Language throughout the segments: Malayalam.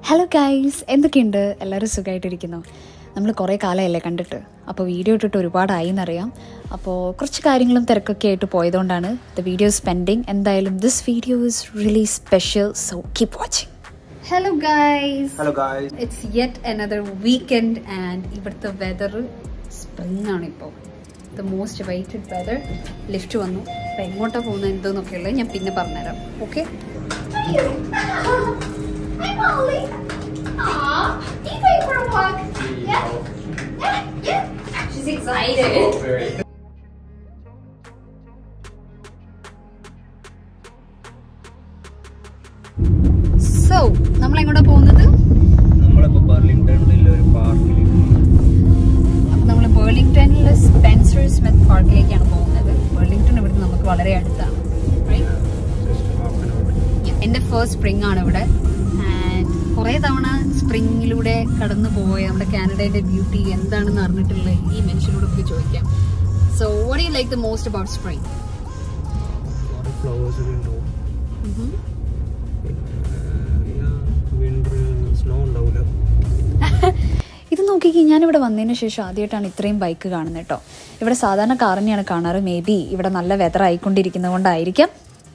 ഹലോ ഗൈസ് എന്തൊക്കെയുണ്ട് എല്ലാവരും സുഖമായിട്ടിരിക്കുന്നു നമ്മൾ കുറേ കാലമല്ലേ കണ്ടിട്ട് അപ്പോൾ വീഡിയോ ഇട്ടിട്ട് ഒരുപാടായി എന്നറിയാം അപ്പോൾ കുറച്ച് കാര്യങ്ങളും തിരക്കൊക്കെ ആയിട്ട് പോയതുകൊണ്ടാണ് ദ വീഡിയോ സ്പെൻഡിങ് എന്തായാലും this video is really special so keep watching hello guys hello guys it's yet another weekend and ഇവിടുത്തെ വെതർ സ്പ്രിങ് ആണ് ഇപ്പോൾ the most waited weather lift വന്നു അപ്പം എങ്ങോട്ടാണ് പോകുന്നത് എന്തോന്നൊക്കെ ഉള്ളത് ഞാൻ പിന്നെ പറഞ്ഞുതരാം okay Hi, Molly. Aw, you going for a walk? Yeah? Yeah, yeah. She's excited. So നമ്മൾ എങ്ങോട്ടാ പോകുന്നത് നമ്മളിപ്പോ ബർലിംഗ്ടണിലുള്ള ഒരു പാർക്കിൽ അപ്പം നമ്മൾ ബേർലിംഗ്ടണിലെ സ്പെൻസർ സ്മിത്ത് പാർക്കിലേക്കാണ് പോകുന്നത് ബേർലിംഗ്ടൺ ഇവിടുന്ന് നമുക്ക് വളരെ അടുത്താണ് right? എൻ്റെ ഫസ്റ്റ് സ്പ്രിംഗ് ആണ് ഇവിടെ ആൻഡ് കുറേ തവണ സ്പ്രിങ്ങിലൂടെ കടന്നു പോയ നമ്മുടെ കാനഡയുടെ ബ്യൂട്ടി എന്താണെന്ന് അറിഞ്ഞിട്ടുള്ള ഈ മനുഷ്യനോട് ഒക്കെ ചോദിക്കാം so what you like the most about spring flowers ഉണ്ടാവും വിന്റർ സ്നോ ഉണ്ടാവില്ല ഇത് നോക്കിക്കേ ഞാനിവിടെ വന്നതിന് ശേഷം ആദ്യമായിട്ടാണ് ഇത്രയും ബൈക്ക് കാണുന്നത് കേട്ടോ ഇവിടെ സാധാരണ കാർ തന്നെയാണ് കാണാറ് മേ ബി ഇവിടെ നല്ല വെതർ ആയിക്കൊണ്ടിരിക്കുന്നത് കൊണ്ടായിരിക്കാം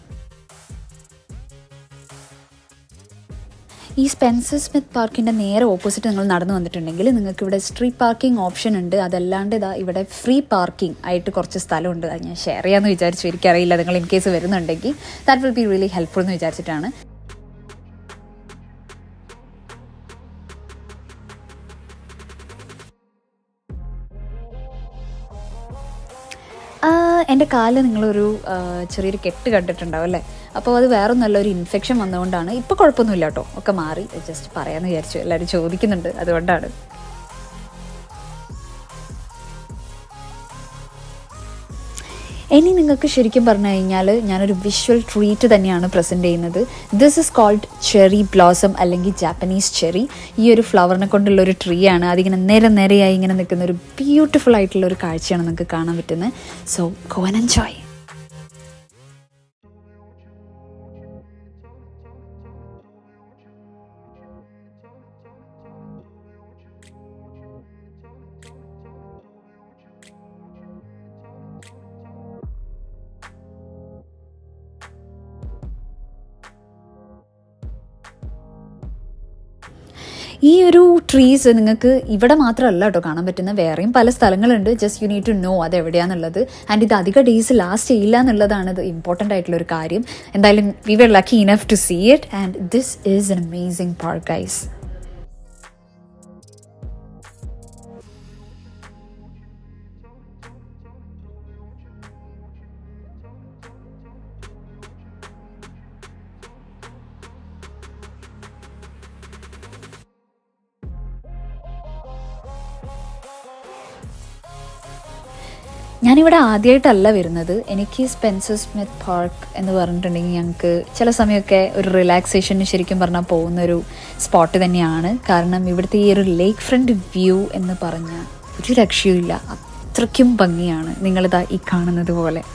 ഈ സ്പെൻസർ സ്മിത്ത് പാർക്കിൻ്റെ നേരെ ഓപ്പോസിറ്റ് നിങ്ങൾ നടന്നു വന്നിട്ടുണ്ടെങ്കിൽ നിങ്ങൾക്ക് ഇവിടെ സ്ട്രീറ്റ് പാർക്കിംഗ് ഓപ്ഷൻ ഉണ്ട് അതല്ലാണ്ട് ഇതാ ഇവിടെ ഫ്രീ പാർക്കിംഗ് ആയിട്ട് കുറച്ച് സ്ഥലമുണ്ട് അത് ഞാൻ ഷെയർ ചെയ്യാമെന്ന് വിചാരിച്ചു എനിക്കറിയില്ല നിങ്ങൾ ഇൻ കേസ് വരുന്നുണ്ടെങ്കിൽ that will be really helpful എന്ന് വിചാരിച്ചിട്ടാണ് എൻ്റെ കാലിൽ നിങ്ങളൊരു ആ, ചെറിയൊരു കെട്ട് കണ്ടിട്ടുണ്ടാവും അല്ലേ അപ്പോൾ അത് വേറെ ഒന്നല്ല ഒരു ഇൻഫെക്ഷൻ വന്നതുകൊണ്ടാണ് ഇപ്പോൾ കുഴപ്പമൊന്നുമില്ല കേട്ടോ ഒക്കെ മാറി ജസ്റ്റ് പറയാമെന്ന് വിചാരിച്ചു എല്ലാവരും ചോദിക്കുന്നുണ്ട് അതുകൊണ്ടാണ് ഇനി നിങ്ങൾക്ക് ശരിക്കും പറഞ്ഞു കഴിഞ്ഞാൽ ഞാനൊരു വിഷ്വൽ ട്രീറ്റ് തന്നെയാണ് പ്രസൻറ്റ് ചെയ്യുന്നത് this is called cherry blossom അല്ലെങ്കിൽ ജാപ്പനീസ് ചെറി ഈ ഒരു ഫ്ലവറിനെ കൊണ്ടുള്ള ഒരു ട്രീ ആണ് അതിങ്ങനെ നേരെ നേരെയായി ഇങ്ങനെ നിൽക്കുന്ന ഒരു ബ്യൂട്ടിഫുൾ ആയിട്ടുള്ള ഒരു കാഴ്ചയാണ് നിങ്ങൾക്ക് കാണാൻ പറ്റുന്നത് സോ ഗോ ആൻഡ് എൻജോയ് ഈ ഒരു ട്രീസ് നിങ്ങൾക്ക് ഇവിടെ മാത്രമല്ല കേട്ടോ കാണാൻ പറ്റുന്ന വേറെയും പല സ്ഥലങ്ങളുണ്ട് just you need to know അത് എവിടെയാണെന്നുള്ളത് ആൻഡ് ഇത് അധിക ഡേയ്സ് ലാസ്റ്റ് ചെയ്യില്ല എന്നുള്ളതാണ് ഇത് ഇമ്പോർട്ടൻ്റ് ആയിട്ടുള്ള ഒരു കാര്യം എന്തായാലും we were lucky enough to see it and this is an amazing park guys ഞാനിവിടെ ആദ്യമായിട്ടല്ല വരുന്നത് എനിക്ക് സ്പെൻസർ സ്മിത്ത് പാർക്ക് എന്ന് പറഞ്ഞിട്ടുണ്ടെങ്കിൽ ഞങ്ങൾക്ക് ചില സമയമൊക്കെ ഒരു റിലാക്സേഷന് ശരിക്കും പറഞ്ഞാൽ പോകുന്ന ഒരു സ്പോട്ട് തന്നെയാണ് കാരണം ഇവിടുത്തെ ഈ ഒരു ലേക്ക് ഫ്രണ്ട് വ്യൂ എന്ന് പറഞ്ഞാൽ ഒരു രക്ഷയുമില്ല അത്രയ്ക്കും ഭംഗിയാണ് നിങ്ങളിതാ ഈ കാണുന്നത് പോലെ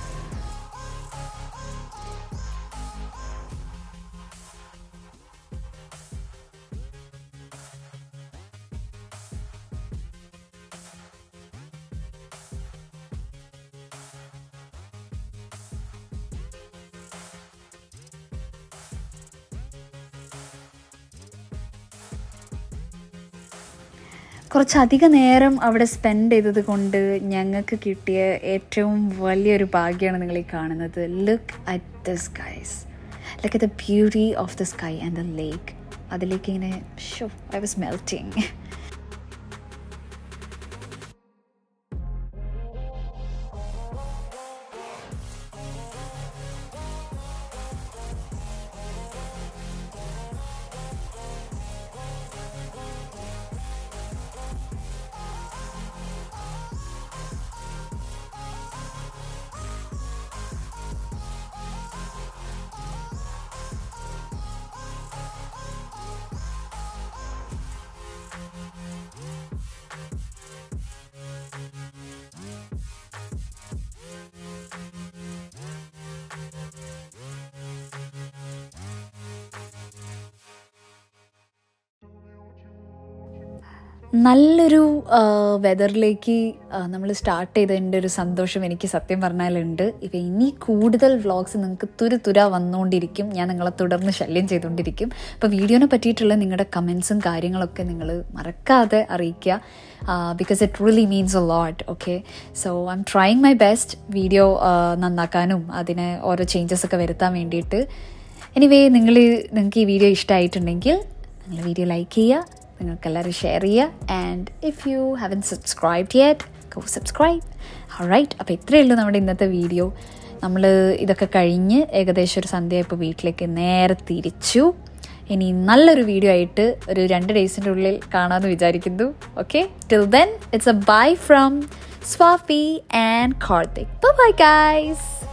കുറച്ചധിക നേരം അവിടെ സ്പെൻഡ് ചെയ്തത് കൊണ്ട് ഞങ്ങൾക്ക് കിട്ടിയ ഏറ്റവും വലിയൊരു ഭാഗ്യമാണ് നിങ്ങൾ ഈ കാണുന്നത് look at the skies look at the beauty of the sky and the lake അതിലേക്ക് ഇങ്ങനെ ഷോ ഐ വാസ് മെൽറ്റിങ് നല്ലൊരു വെതറിലേക്ക് നമ്മൾ സ്റ്റാർട്ട് ചെയ്തതിൻ്റെ ഒരു സന്തോഷം എനിക്ക് സത്യം പറഞ്ഞാലുണ്ട് ഇപ്പം ഇനി കൂടുതൽ വ്ളോഗ്സ് നിങ്ങൾക്ക് തുരു തുര വന്നുകൊണ്ടിരിക്കും ഞാൻ നിങ്ങളെ തുടർന്ന് ശല്യം ചെയ്തുകൊണ്ടിരിക്കും അപ്പോൾ വീഡിയോനെ പറ്റിയിട്ടുള്ള നിങ്ങളുടെ കമൻസും കാര്യങ്ങളൊക്കെ നിങ്ങൾ മറക്കാതെ അറിയിക്കുക because it really means a lot okay so I am trying my best video നന്നാക്കാനും അതിനെ ഓരോ ചേഞ്ചസ് ഒക്കെ വരുത്താൻ വേണ്ടിയിട്ട് എനിവേ നിങ്ങൾ നിങ്ങൾക്ക് ഈ വീഡിയോ ഇഷ്ടമായിട്ടുണ്ടെങ്കിൽ നിങ്ങൾ വീഡിയോ ലൈക്ക് ചെയ്യുക നിങ്ങൾക്ക് എല്ലാവരും ഷെയർ ചെയ്യുക and if you haven't subscribe yet go subscribe right അപ്പോൾ ഇത്രയേ ഉള്ളൂ നമ്മുടെ ഇന്നത്തെ വീഡിയോ നമ്മൾ ഇതൊക്കെ കഴിഞ്ഞ് ഏകദേശം ഒരു സന്ധ്യയായപ്പോൾ വീട്ടിലേക്ക് നേരെ തിരിച്ചു ഇനി നല്ലൊരു വീഡിയോ ആയിട്ട് ഒരു രണ്ട് ഡേയ്സിൻ്റെ ഉള്ളിൽ കാണാമെന്ന് വിചാരിക്കുന്നു okay till then it's a bye from Swafi and Karthik bye guys